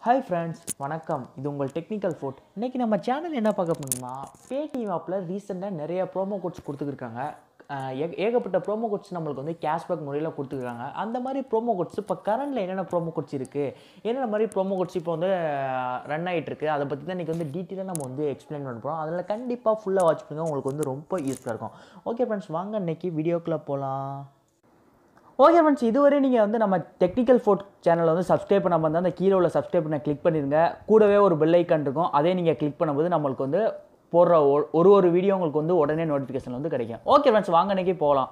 hi friends வணக்கம் இது உங்கள் டெக்னிக்கல் ஃபோர்ட் இன்றைக்கி நம்ம சேனல் என்ன பார்க்க போகணுமா பேடிஎம் ஆப்பில் ரீசெண்டாக நிறைய ப்ரோமோ கோட்ஸ் கொடுத்துருக்காங்க ஏகப்பட்ட ப்ரோமோ கோட்ஸ் நம்மளுக்கு வந்து கேஷ்பேக் முறையில் கொடுத்துருக்காங்க அந்த மாதிரி ப்ரோமோ கோட்ஸ் இப்போ கரண்டில் என்னென்ன ப்ரோமோ கோட்ஸ் இருக்குது என்னென்ன மாதிரி ப்ரோமோ கோட்ஸ் இப்போ வந்து ரன் ஆகிட்டு இருக்கு அதை பற்றி தான் இன்றைக்கி வந்து டீட்டெயிலாக நம்ம வந்து எக்ஸ்பிளைன் பண்ண போகிறோம் அதில் கண்டிப்பாக ஃபுல்லாக வாட்ச் பண்ணுங்க உங்களுக்கு வந்து ரொம்ப யூஸ்ஃபுல்லாக இருக்கும் ஓகே ஃப்ரெண்ட்ஸ் வாங்க இன்னைக்கு வீடியோக்குள்ளே போகலாம் ஓகே ஃப்ரெண்ட்ஸ் இதுவரை நீங்கள் வந்து நம்ம டெக்னிக்கல் ஃபோர்ட் சேனலை வந்து சப்ஸ்கிரைப் பண்ணாமல் இருந்தால் அந்த கீழே உள்ள சப்ஸ்கிரைப் பண்ண கிளிக் பண்ணிடுங்க கூடவே ஒரு பெல் ஐக்கான் இருக்கும் அதே நீங்கள் கிளிக் பண்ணும்போது நம்மளுக்கு வந்து போடுற ஒ- ஒரு ஒரு வீடியோ உங்களுக்கு வந்து உடனே நோட்டிஃபிகேஷன் வந்து கிடைக்கும் ஓகே ஃப்ரெண்ட்ஸ் வாங்க இன்னைக்கு போகலாம்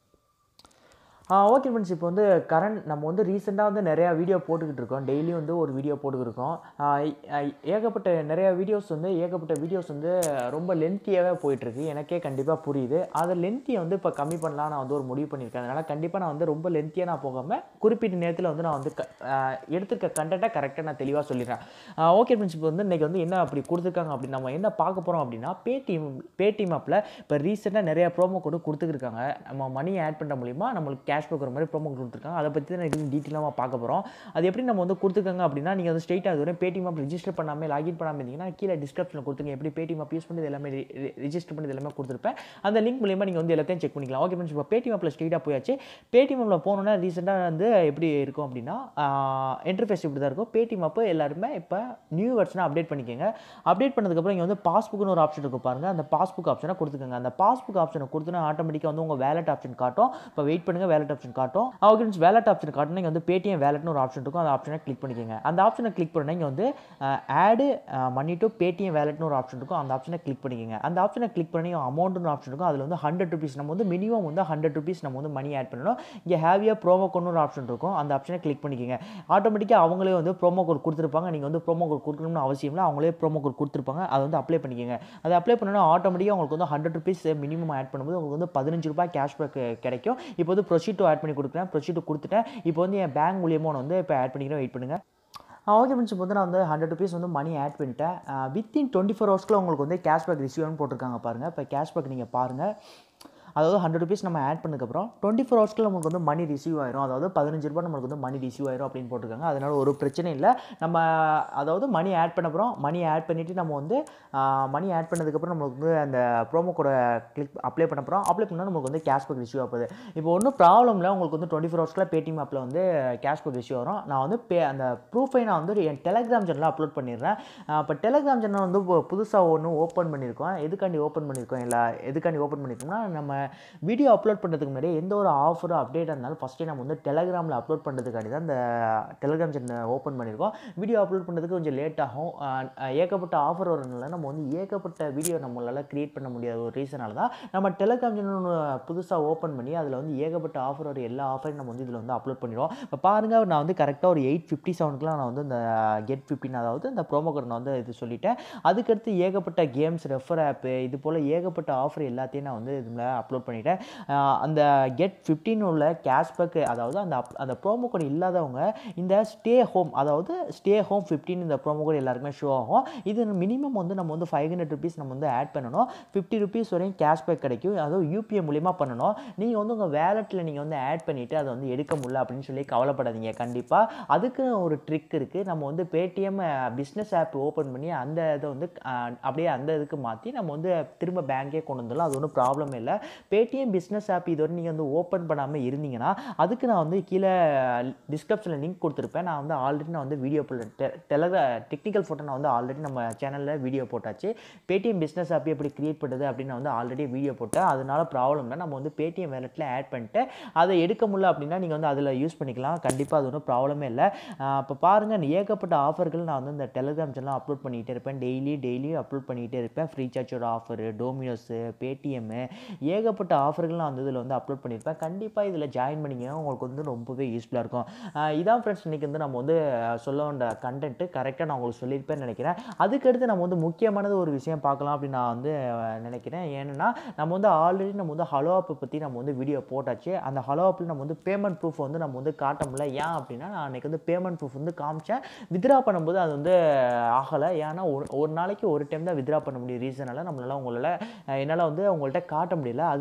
ஓகே ஃப்ரெண்ட்ஸ் இப்போ வந்து கரண்ட் நம்ம வந்து ரீசெண்டாக வந்து நிறையா வீடியோ போட்டுக்கிட்டு இருக்கோம் டெய்லி வந்து ஒரு வீடியோ போட்டுக்கிட்டு இருக்கோம் ஆஹ் ஏ- ஏகப்பட்ட நிறையா வீடியோஸ் வந்து ஏகப்பட்ட வீடியோஸ் வந்து ரொம்ப லென்த்தியாகவே போயிட்டுருக்கு எனக்கே கண்டிப்பாக புரியுது அதை லென்த்தியை வந்து இப்போ கம்மி பண்ணலாம் நான் வந்து ஒரு முடிவு பண்ணியிருக்கேன் அதனால் கண்டிப்பாக நான் வந்து ரொம்ப லென்த்தியாக நான் போகாமல் குறிப்பிட்ட நேரத்தில் வந்து நான் வந்து க- ஆஹ் எடுத்திருக்க கண்டென்ட்டை கரெக்டாக நான் தெளிவாக சொல்லிடுறேன் ஓகே ஃப்ரெண்ட்ஸ் இப்போ வந்து இன்றைக்கி வந்து என்ன அப்படி கொடுத்துருக்காங்க அப்படி நம்ம என்ன பார்க்க போகிறோம் அப்படின்னா பேடிஎம் பேடிஎம் ஆப்பில் இப்போ ரீசெண்டாக நிறைய ப்ரோமோ கோடு கொடுத்துருக்காங்க நம்ம மணி ஆட் பண்ணுற மூலிமா நம்மளுக்கு கேஷ்பேக் வர மாதிரி ப்ரோமோ கொடுத்துருக்காங்க அதை பற்றி தான் இது டீட்டெயிலாக பார்க்க போகிறோம் அது எப்படி நம்ம வந்து கொடுத்துருக்காங்க அப்படின்னா நீங்கள் வந்து ஸ்ட்ரெயிட்டாக அது வரை பேடிஎம் ஆப் ரிஜிஸ்டர் பண்ணாமல் லாகின் பண்ணாமல் இருந்தீங்கன்னா கீழே டிஸ்கிரிப்ஷனில் கொடுத்துங்க எப்படி பேடிஎம் ஆப் யூஸ் பண்ணி இது எல்லாமே ரிஜிஸ்டர் பண்ணி இது எல்லாமே கொடுத்துருப்பேன் அந்த லிங்க் மூலியமாக நீங்கள் வந்து எல்லாத்தையும் செக் பண்ணிக்கலாம் ஓகே ஃப்ரெண்ட்ஸ் இப்போ பேடிஎம் ஆப்பில் ஸ்ட்ரெயிட்டாக போயாச்சு பேடிஎம் ஆப்பில் போனோன்னா ரீசெண்டாக வந்து எப்படி இருக்கும் அப்படின்னா இன்டர்ஃபேஸ் இப்படி தான் இருக்கும் பேடிஎம் ஆப் எல்லாருமே இப்போ நியூ வெர்ஷனாக அப்டேட் பண்ணிக்கோங்க அப்டேட் பண்ணதுக்கப்புறம் இங்கே வந்து பாஸ்புக்னு ஒரு ஆப்ஷன் இருக்கும் பாருங்கள் அந்த பாஸ்புக் ஆப்ஷனை கொடுத்துக்கோங்க அந்த பாஸ்புக் ஆப்ஷனை கொடுத்தோன்னா ஆட்டோமேட்டிக்காக வந்து உங்கள் வேலட் ஆப்ஷன் காட்டும் இப்போ வெயிட் பண்ணுங்கள் வேலட் ஆப்ஷன் காட்டும் ஓகே ஃப்ரெண்ட்ஸ் வேலட் ஆப்ஷன் காட்டும் நீங்கள் வந்து பேடிஎம் வேலட்னு ஒரு ஆப்ஷன் இருக்கும் அந்த ஆப்ஷனை கிளிக் பண்ணிக்கோங்க அந்த ஆப்ஷனை கிளிக் பண்ணால் இங்கே வந்து ஆடு மணி டு பேடிஎம் வேலட்னு ஒரு ஆப்ஷன் இருக்கும் அந்த ஆப்ஷனை கிளிக் பண்ணிக்கோங்க அந்த ஆப்ஷனை கிளிக் பண்ணி அமௌண்ட்னு ஆப்ஷன் இருக்கும் அதில் வந்து ஹண்ட்ரட் ருபீஸ் நம்ம வந்து மினிமம் வந்து ஹண்ட்ரட் ருபீஸ் நம்ம வந்து மணி ஆட் பண்ணணும் இங்கே ஹேவியாக ப்ரோமோ கோட்னு ஒரு ஆப்ஷன் இருக்கும் அந்த ஆப்ஷனை கிளிக் பண்ணிக்கோங்க ஆட்டோமேட்டிக்காக அவங்களே வந்து ப்ரோமோ கோட் கொடுத்துருப்பாங்க நீங்கள் வந்து ப்ரோமோ கோட் கொடுக்கணும்னு அவசியம் இல்லை அவங்களே ப்ரோமோ கோட் கொடுத்துருப்பாங்க அதை வந்து அப்ளை பண்ணிக்கோங்க அதை அப்ளை பண்ணணும் ஆட்டோமேட்டிக்காக உங்களுக்கு வந்து ஹண்ட்ரட் ருபீஸ் மினிமம் ஆட் பண்ணும்போது உங்களுக்கு வந்து பதினஞ்சு ரூபாய் கேஷ்பேக் கிடைக்கும் இப்போ வந்து ப்ரொசீட் ஆட் பண்ணி கொடுக்குறேன் ப்ரொசீட் கொடுத்துட்டேன் இப்போ வந்து என் பேங்க் மூலியமாக வந்து இப்போ ஆட் பண்ணிக்கிறேன் வெயிட் பண்ணுங்கள் ஓகே ஃப்ரெண்ட்ஸ் இப்போ வந்து நான் வந்து ஹண்ட்ரட் ருபீஸ் வந்து மணி ஆட் பண்ணிட்டேன் வித்தின் டுவெண்ட்டி ஃபோர் ஹவர்ஸ்க்குள்ள உங்களுக்கு வந்து கேஷ்பேக் ரிசீவ்னு போட்டிருக்காங்க பாருங்கள் இப்போ கேஷ்பேக் நீங்கள் பாருங்கள் அதாவது ஹண்ட்ரட் ருபீஸ் நம்ம ஆட் பண்ணதுக்கப்புறம் டுவெண்ட்டி ஃபோர் ஹவர்ஸ்க்குள்ள நமக்கு வந்து மணி ரிசீவ் ஆயிரும் அதாவது பதினஞ்சு ரூபாய் நம்மளுக்கு வந்து மணி ரிசீவ் ஆயிரும் அப்படின்னு போட்டிருக்காங்க அதனால ஒரு பிரச்சனை இல்லை நம்ம அதாவது மணி ஆட் பண்ண அப்புறம் மணி ஆட் பண்ணிவிட்டு நம்ம வந்து மணி ஆட் பண்ணதுக்கப்புறம் நம்மளுக்கு வந்து அந்த ப்ரோமோ கோட கிளிக் அப்ளை பண்ண அப்புறம் அப்ளை பண்ணால் நமக்கு வந்து கேஷ்பேக் ரிசீவ் ஆகுது இப்போ ஒன்றும் ப்ராப்ளம் இல்லை உங்களுக்கு வந்து டுவெண்ட்டி ஃபோர் ஹவர்ஸ்க்குள்ள பேடிஎம் ஆப்பில் வந்து கேஷ்பேக் ரிசீவ் வரும் நான் வந்து பே அந்த ப்ரூஃபை நான் வந்து என் டெலகிராம் சேனலில் அப்லோட் பண்ணிடுறேன் இப்போ டெலகிராம் சேனல் வந்து புதுசாக ஒன்று ஓப்பன் பண்ணியிருக்கோம் எதுக்காண்டி ஓப்பன் பண்ணியிருக்கோம் இல்லை எதுக்காண்டி ஓப்பன் பண்ணியிருக்கோம்னா நம்ம வீடியோ அப்லோட் பண்ணுறதுக்கு முன்னாடி எந்த ஒரு ஆஃபரோ அப்டேட்டாக இருந்தாலும் ஃபஸ்ட்டே நம்ம வந்து டெலகிராமில் அப்லோட் பண்ணுறதுக்காண்டி தான் இந்த டெலகிராம் சேனல் ஓப்பன் பண்ணியிருக்கோம் வீடியோ அப்லோட் பண்ணுறதுக்கு கொஞ்சம் லேட் ஆகும் அஹ் அஹ் ஏகப்பட்ட ஆஃபர் வரனால நம்ம வந்து ஏகப்பட்ட வீடியோ நம்மளால் க்ரியேட் பண்ண முடியாத ஒரு ரீசனால தான் நம்ம டெலகிராம் சேனல் ஒன்று புதுசாக ஓப்பன் பண்ணி அதில் வந்து ஏகப்பட்ட ஆஃபர் வர எல்லா ஆஃபரையும் நம்ம வந்து இதில் வந்து அப்லோட் பண்ணிடுவோம் இப்போ பாருங்கள் நான் வந்து கரெக்டாக ஒரு எயிட் ஃபிஃப்டி செவனுக்குலாம் நான் வந்து இந்த கெட் ஃபிஃப்டின் அதாவது இந்த ப்ரோமோ கோட் நான் வந்து இது சொல்லிட்டேன் அதுக்கடுத்து ஏகப்பட்ட கேம்ஸ் ரெஃபர் ஆப்பு இது போல் ஏகப்பட்ட ஆஃபர் எல்லாத்தையும் நான் வந்து இதில் அப்லோட் பண்ணிட்டேன் ஆஹ் அந்த கெட் ஃபிஃப்டின் உள்ள கேஷ்பேக் அதாவது அந்த அப்- அந்த ப்ரோமோ கோட் இல்லாதவங்க இந்த ஸ்டே ஹோம் அதாவது ஸ்டே ஹோம் ஃபிஃப்டின் இந்த ப்ரோமோ கோட் எல்லாருக்குமே ஷோ ஆகும் இது மினிமம் வந்து நம்ம வந்து ஃபைவ் ஹண்ட்ரட் ருபீஸ் நம்ம வந்து ஆட் பண்ணணும் ஃபிஃப்டி ருபீஸ் வரையும் கேஷ்பேக் கிடைக்கும் அதுவும் யூபிஐ மூலிமா பண்ணணும் நீங்கள் வந்து உங்கள் வேலெட்டில் நீங்கள் வந்து ஆட் பண்ணிவிட்டு அதை வந்து எடுக்க முடியல அப்படின்னு சொல்லி கவலைப்படாதீங்க கண்டிப்பாக அதுக்கு ஒரு ட்ரிக் இருக்குது நம்ம வந்து பேடிஎம் பிஸ்னஸ் ஆப் ஓப்பன் பண்ணி அந்த இதை வந்து அஹ், அப்படியே அந்த இதுக்கு மாற்றி நம்ம வந்து திரும்ப பேங்க்கே கொண்டு வந்துடலாம் அது ஒன்றும் ப்ராப்ளம் இல்லை பேடிஎம் பிஸ்னஸ் ஆப் இதுவரை நீங்கள் வந்து ஓப்பன் பண்ணாமல் இருந்தீங்கன்னா அதுக்கு நான் வந்து கீழே டிஸ்கிரிப்ஷனில் லிங்க் கொடுத்துருப்பேன் நான் வந்து ஆல்ரெடி நான் வந்து வீடியோ டெலகிரா டெக்னிக்கல் ஃபோட்டோ நான் வந்து ஆல்ரெடி நம்ம சேனலில் வீடியோ போட்டாச்சு பேடிஎம் பிஸ்னஸ் ஆப் எப்படி கிரியேட் பண்ணுறது அப்படின்னு நான் வந்து ஆல்ரெடி வீடியோ போட்டேன் அதனால ப்ராப்ளம் இல்லை நம்ம வந்து பேடிஎம் வேலெட்டில் ஆட் பண்ணிட்டு அதை எடுக்க முடியல அப்படின்னா நீங்கள் வந்து அதில் யூஸ் பண்ணிக்கலாம் கண்டிப்பாக அது ஒன்றும் ப்ராப்ளமே இல்லை இப்போ பாருங்கள் ஏகப்பட்ட ஆஃபர்கள் நான் வந்து இந்த டெலிகிராம் சேனல் அப்லோட் பண்ணிகிட்டே இருப்பேன் டெய்லி டெய்லி அப்லோட் பண்ணிகிட்டே இருப்பேன் ஃப்ரீ சார்ஜோட ஆஃபரு டோமினோஸு பேடிஎம்மு ஏகப்பட்ட ஆஃபர்கள் நான் வந்து இதில் வந்து அப்லோட் பண்ணியிருப்பேன் கண்டிப்பாக இதில் ஜாயின் பண்ணிங்க உங்களுக்கு வந்து ரொம்பவே யூஸ்ஃபுல்லாக இருக்கும் ஆஹ் இதான் ஃப்ரெண்ட்ஸ் இன்றைக்கி வந்து நம்ம வந்து ஆஹ் சொல்ல வேண்டிய கண்டென்ட்டு கரெக்டாக நான் உங்களுக்கு சொல்லியிருப்பேன்னு நினைக்கிறேன் அதுக்கடுத்து நம்ம வந்து முக்கியமானது ஒரு விஷயம் பார்க்கலாம் அப்படின்னு நான் வந்து ஆஹ் நினைக்கிறேன் ஏன்னா நம்ம வந்து ஆல்ரெடி நம்ம வந்து ஹலோ ஆப்பை பற்றி நம்ம வந்து வீடியோ போட்டாச்சு அந்த ஹலோ ஆப்பில் நம்ம வந்து பேமெண்ட் ப்ரூஃப் வந்து நம்ம வந்து காட்ட முடியல ஏன் அப்படின்னா நான் அன்றைக்கி வந்து பேமெண்ட் ப்ரூஃப் வந்து காமிச்சேன் வித்ரா பண்ணும்போது அது வந்து ஆகலை ஏன்னா ஒரு ஒரு நாளைக்கு ஒரு டைம் தான் வித்ரா பண்ண முடியும் ரீசனால நம்மளால உங்களால் என்னால் வந்து உங்கள்கிட்ட காட்ட முடியல அது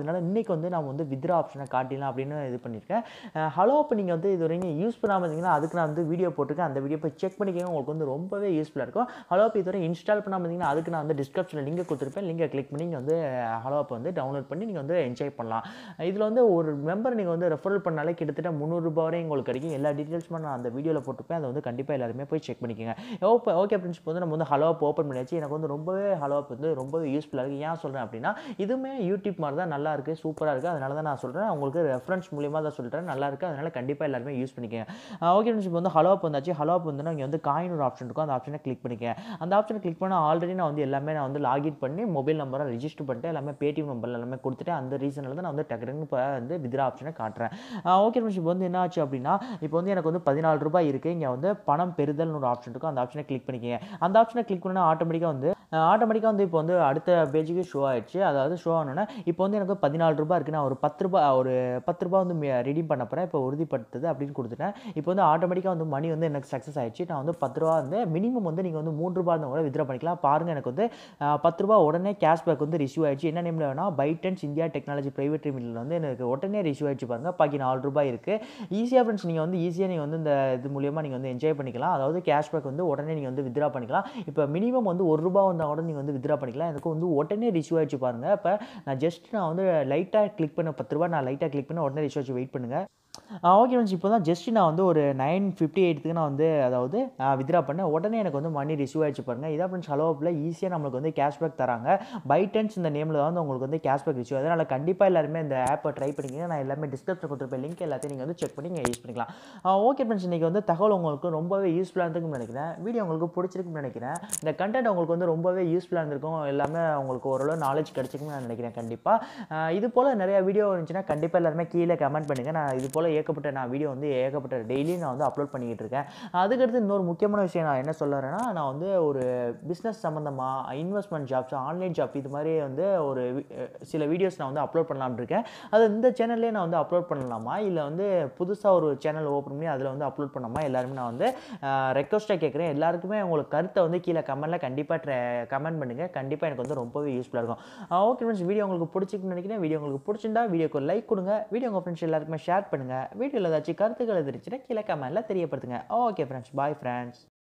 அதனால இன்னைக்கு வந்து நான் வந்து வித்ரா ஆப்ஷனை காட்டிடலாம் அப்படின்னு இது பண்ணியிருக்கேன் ஹலோ இப்போ நீங்கள் வந்து இது வரைக்கும் யூஸ் பண்ணாமல் இருந்தீங்கன்னா அதுக்கு நான் வந்து வீடியோ போட்டிருக்கேன் அந்த வீடியோ போய் செக் பண்ணிக்கோங்க உங்களுக்கு வந்து ரொம்பவே யூஸ்ஃபுல்லாக இருக்கும் ஹலோ இப்போ இதுவரை இன்ஸ்டால் பண்ணாமல் இருந்தீங்கன்னா அதுக்கு நான் வந்து டிஸ்கிரிப்ஷனில் லிங்கை கொடுத்துருப்பேன் லிங்கை கிளிக் பண்ணி நீங்கள் வந்து ஹலோ ஆப் வந்து டவுன்லோட் பண்ணி நீங்கள் வந்து என்ஜாய் பண்ணலாம் இதில் வந்து ஒரு மெம்பர் நீங்கள் வந்து ரெஃபரல் பண்ணாலே கிட்டத்தட்ட முந்நூறுரூபா வரை உங்களுக்கு கிடைக்கும் எல்லா டீட்டெயில்ஸுமே நான் அந்த வீடியோவில் போட்டிருப்பேன் அதை வந்து கண்டிப்பாக எல்லாருமே போய் செக் பண்ணிக்கோங்க ஓப்பே ஓகே ஃப்ரெண்ட்ஸ் இப்போ வந்து நம்ம வந்து ஹலோ ஆப் ஓப்பன் பண்ணியாச்சு எனக்கு வந்து ரொம்பவே ஹலோ ஆப் வந்து ரொம்பவே யூஸ்ஃபுல்லாக இருக்குது ஏன் சொல்கிறேன் அப்படின்னா இதுவுமே யூடியூப் மாதிரி தான் நல்லா இருக்குது சூப்பராக இருக்குது அதனால தான் நான் சொல்கிறேன் உங்களுக்கு ரெஃபரன்ஸ் மூலியமாக தான் சொல்கிறேன் நல்லா இருக்குது அதனால் கண்டிப்பாக எல்லாருமே யூஸ் பண்ணிக்கோங்க ஓகே ஃப்ரெண்ட்ஸ் இப்போ வந்து ஹலோ ஆப் வந்தாச்சு ஹலோ ஆப் வந்து இங்கே வந்து காயின் ஒரு ஆப்ஷன் இருக்கும் அந்த ஆப்ஷனை கிளிக் பண்ணிக்கேன் அந்த ஆப்ஷனை கிளிக் பண்ண ஆல்ரெடி நான் வந்து எல்லாமே நான் வந்து லாகின் பண்ணி மொபைல் நம்பரை ரிஜிஸ்டர் பண்ணிட்டு எல்லாமே பேடிஎம் நம்பர் எல்லாமே கொடுத்துட்டு அந்த ரீசனில் தான் நான் வந்து டக்குனு இப்போ வந்து வித்ரா ஆப்ஷனை காட்டுறேன் ஓகே ஃப்ரெண்ட்ஸ் இப்போ வந்து என்ன ஆச்சு அப்படின்னா இப்போ வந்து எனக்கு வந்து பதினாலு ரூபாய் இருக்குது இங்கே வந்து பணம் பெறுதல்னு ஒரு ஆப்ஷன் இருக்கும் அந்த ஆப்ஷனை கிளிக் பண்ணிக்கங்க அந்த ஆப்ஷனை கிளிக் பண்ணால் ஆட்டோமேட்டிக்காக வந்து ஆட்டோமேட்டிக்காக வந்து இப்போ வந்து அடுத்த பேஜுக்கு ஷோ ஆயிடுச்சு அதாவது ஷோ ஆனோன்னா இப்போ வந்து எனக்கு பதினாலு ரூபாய் இருக்குது நான் ஒரு பத்து ரூபாய் ஒரு பத்து ரூபாய் வந்து ரெடி பண்ண போகிறேன் இப்போ உறுதிப்படுத்துது அப்படின்னு கொடுத்துட்டேன் இப்போ வந்து ஆட்டோமேட்டிக்காக வந்து மணி வந்து எனக்கு சக்ஸஸ் ஆயிடுச்சு நான் வந்து பத்து ரூபா வந்து மினிமம் வந்து நீங்கள் வந்து மூணு ரூபா இருந்தால் கூட வித்ரா பண்ணிக்கலாம் பாருங்கள் எனக்கு வந்து அஹ், பத்து ரூபா உடனே கேஷ்பேக் வந்து ரிசீவ் ஆயிடுச்சு என்ன நேமில் வேணால் பைட்டன்ஸ் இந்தியா டெக்னாலஜி பிரைவேட் லிமிட்டில் வந்து எனக்கு உடனே ரிசீவ் ஆயிடுச்சு பாருங்கள் பாக்கி நாலு ரூபாய் இருக்குது ஈஸியாக ஃப்ரெண்ட்ஸ் நீங்கள் வந்து ஈஸியாக நீங்கள் வந்து இந்த இது மூலியமாக நீங்கள் வந்து என்ஜாய் பண்ணிக்கலாம் அதாவது கேஷ்பேக் வந்து உடனே நீங்கள் வந்து வித்ரா பண்ணிக்கலாம் இப்போ மினிமம் வந்து ஒரு ரூபா வந்தால் கூட நீங்கள் வந்து வித்ரா பண்ணிக்கலாம் எனக்கு வந்து உடனே ரிசீவ் ஆயிடுச்சு பாருங்கள் இப்போ நான் ஜஸ்ட் நான் வந்து லைட்டாக கிளிக் பண்ண பத்து ரூபா நான் லைட்டாக கிளிக் பண்ண உடனே ரிசீவ் ஆச்சு வெயிட் பண்ணுங்கள் ஓகே ஃப்ரெண்ட்ஸ் இப்போ தான் ஜஸ்ட் நான் வந்து ஒரு நைன் ஃபிஃப்டி எயிட்டுக்கு நான் வந்து அதாவது வித்ரா பண்ணேன் உடனே எனக்கு வந்து மணி ரிசீவ் ஆயிடுச்சு பாருங்க இதான் ஃப்ரெண்ட்ஸ் ஹலோ ஆப்பில் ஈஸியாக நம்மளுக்கு வந்து கேஷ்பேக் தராங்க பைட்டன்ஸ் இந்த நேமில் தான் வந்து உங்களுக்கு வந்து கேஷ்பேக் ரிசீவ் அதனால் கண்டிப்பாக எல்லாருமே இந்த ஆப்பை ட்ரை பண்ணிக்கிங்க நான் எல்லாமே டிஸ்கிரிப்ஷன் கொடுத்துருப்பேன் லிங்க் எல்லாத்தையும் நீங்கள் வந்து செக் பண்ணி நீங்கள் யூஸ் பண்ணிக்கலாம் ஓகே ஃப்ரெண்ட்ஸ் இன்றைக்கி வந்து தகவல் உங்களுக்கு ரொம்பவே யூஸ்ஃபுல்லாக இருந்திருக்கும்னு நினைக்கிறேன் வீடியோ உங்களுக்கு பிடிச்சிருக்குன்னு நினைக்கிறேன் இந்த கண்டென்ட் உங்களுக்கு வந்து ரொம்பவே யூஸ்ஃபுல்லாக இருந்திருக்கும் எல்லாமே உங்களுக்கு ஓரளவு நாலேஜ் கிடச்சிருக்குன்னு நான் நினைக்கிறேன் கண்டிப்பாக இது போல் நிறைய வீடியோ இருந்துச்சுன்னா கண்டிப்பாக எல்லாருமே கீழே கமெண்ட் பண்ணுங்கள் நான் இது போல் ஏகப்பட்ட நான் வீடியோ வந்து ஏகப்பட்ட டெய்லி நான் வந்து அப்லோட் பண்ணிக்கிட்டு இருக்கேன் அதுக்கடுத்து இன்னொரு முக்கியமான விஷயம் நான் என்ன சொல்ல வரேன்னா நான் வந்து ஒரு பிஸ்னஸ் சம்மந்தமாக இன்வெஸ்ட்மெண்ட் ஜாப்ஸ் ஆன்லைன் ஜாப் இது மாதிரி வந்து ஒரு வி- அஹ் சில வீடியோஸ் நான் வந்து அப்லோட் பண்ணலாம்னு இருக்கேன் அது இந்த சேனல்லே நான் வந்து அப்லோட் பண்ணலாமா இல்லை வந்து புதுசாக ஒரு சேனல் ஓப்பன் பண்ணி அதில் வந்து அப்லோட் பண்ணலாமா எல்லாருமே நான் வந்து ரெக்வஸ்ட்டாக கேட்குறேன் எல்லாருக்குமே உங்களுக்கு கருத்தை வந்து கீழே கமெண்ட்டில் கண்டிப்பாக கமெண்ட் பண்ணுங்கள் கண்டிப்பாக எனக்கு வந்து ரொம்பவே யூஸ்ஃபுல்லாக இருக்கும் ஓகே ஃப்ரெண்ட்ஸ் வீடியோ உங்களுக்கு பிடிச்சிருக்குன்னு நினைக்கிறேன் வீடியோ உங்களுக்கு பிடிச்சிருந்தா வீடியோக்கு ஒரு லைக் கொடுங்க வீடியோ உங்கள் ஃப்ரெண்ட்ஸ் எல்லாருக்குமே ஷேர் பண்ணுங்கள் வீடியோவில் ஏதாச்சும் கருத்துக்கள் இருந்துச்சுன்னா கீழே கமெண்ட்டில் தெரியப்படுத்துங்க ஓகே ஃப்ரெண்ட்ஸ் பாய் ஃப்ரெண்ட்ஸ்